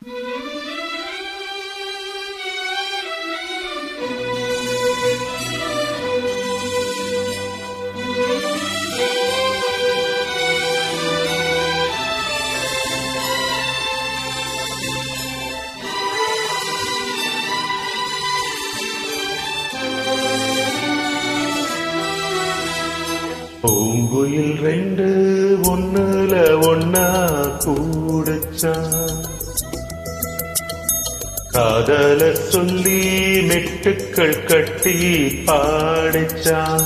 பூங்குயில் ரெண்டு ஒண்ணுல ஒன்னா கூடுச்சான் காதல சொல்லி மெட்டுக்கள் கட்டி பாடிச்சான்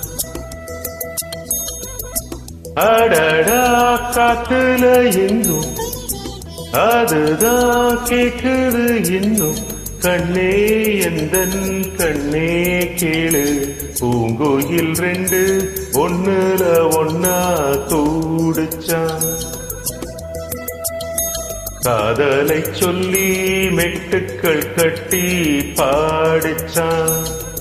அடடா காத்துல எங்கும் அதுதான் கேக்குது இன்னும் கண்ணே எந்தன் கண்ணே கேளு பூங்கோயில் ரெண்டு ஒண்ணுல ஒன்னா கூடுச்சான் காதலை சொல்லி மெட்டுக்கள் கட்டி பாடிச்சான்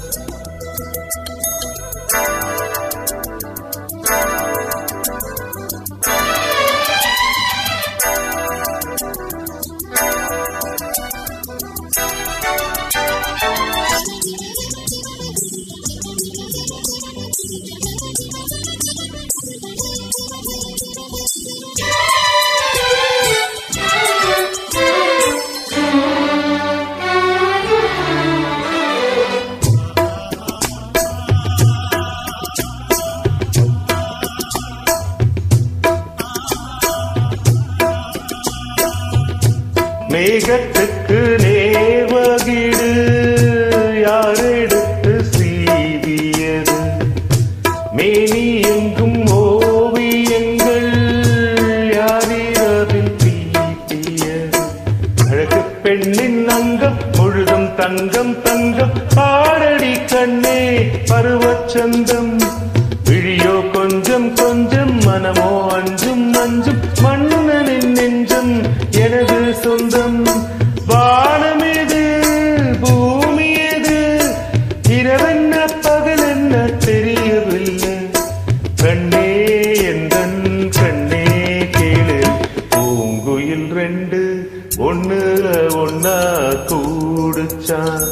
மேகத்துக்கு நேவகிடு யாரெடுத்து சீவியது மேனி எங்கும் ஓவியங்கள் யாரிரவில் தீட்டியது அழகு பெண்ணின் அங்கம் முழுதும் தங்கம் தங்கம் பாடடி கண்ணே பருவச்சந்தம் விழியோ கொஞ்சம் கொஞ்சம் மனமோ அஞ்சும் அஞ்சும் மன்னனின் நெஞ்சம் எனது சொந்தம் வானமேது பூமி எது இரவென்ன பகல் என்ன தெரியவில்லை கண்ணே எந்தன் கண்ணே கேளு பூங்குயில் ரெண்டு ஒண்ணுல ஒன்னா கூடுச்சான்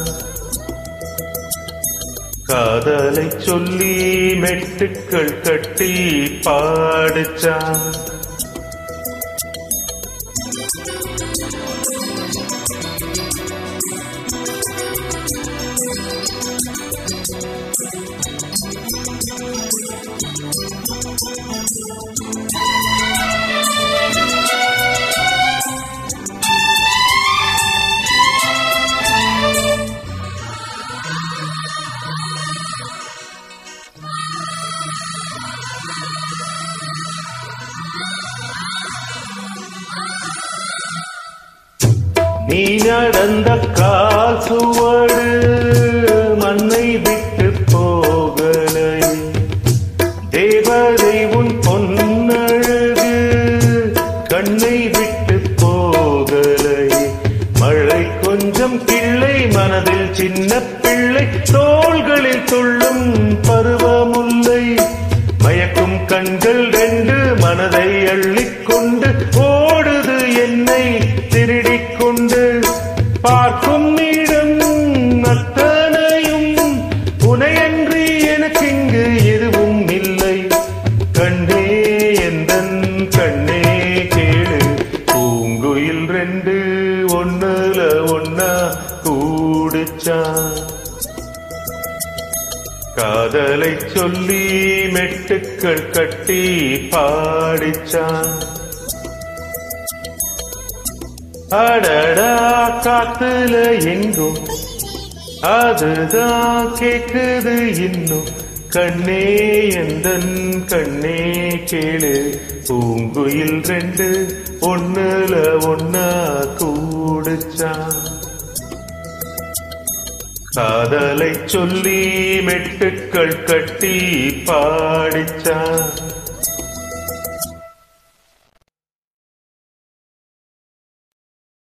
காதலை சொல்லி மெட்டுக்கள் கட்டி பாடிச்சான் நீ நடந்த கால் சுவடு மண்ணை விட்டு போகலை தேவதை உன் பொன்னழகு கண்ணை விட்டு போகலை மழை கொஞ்சம் கிள்ளை மனதில் சின்ன பிள்ளை தோள்களில் துள்ளும் பருவமுல்லை மயக்கும் கண்கள் ரெண்டு மனதை அள்ளிக்கொண்டு ஓடுது என்னை திருடிக் கொண்டு பார்க்கும் இடம் அத்தனையும் உனையன்றி எனக்கிங்கு எதுவும் இல்லை கண்ணே எந்தன் கண்ணே கேளு பூங்குயில் ரெண்டு ஒண்ணுல ஒன்னா கூடுச்சான் காதலை சொல்லி மெட்டுக்கள் கட்டி பாடிச்சான் அடடா காத்துல எங்கும் அதுதான் கேக்குது இன்னும் கண்ணே எந்தன் கண்ணே கேளு பூங்குயில் ரெண்டு ஒண்ணுல ஒன்னா கூடுச்சான் காதலை சொல்லி மெட்டுக்கள் கட்டி பாடிச்சான்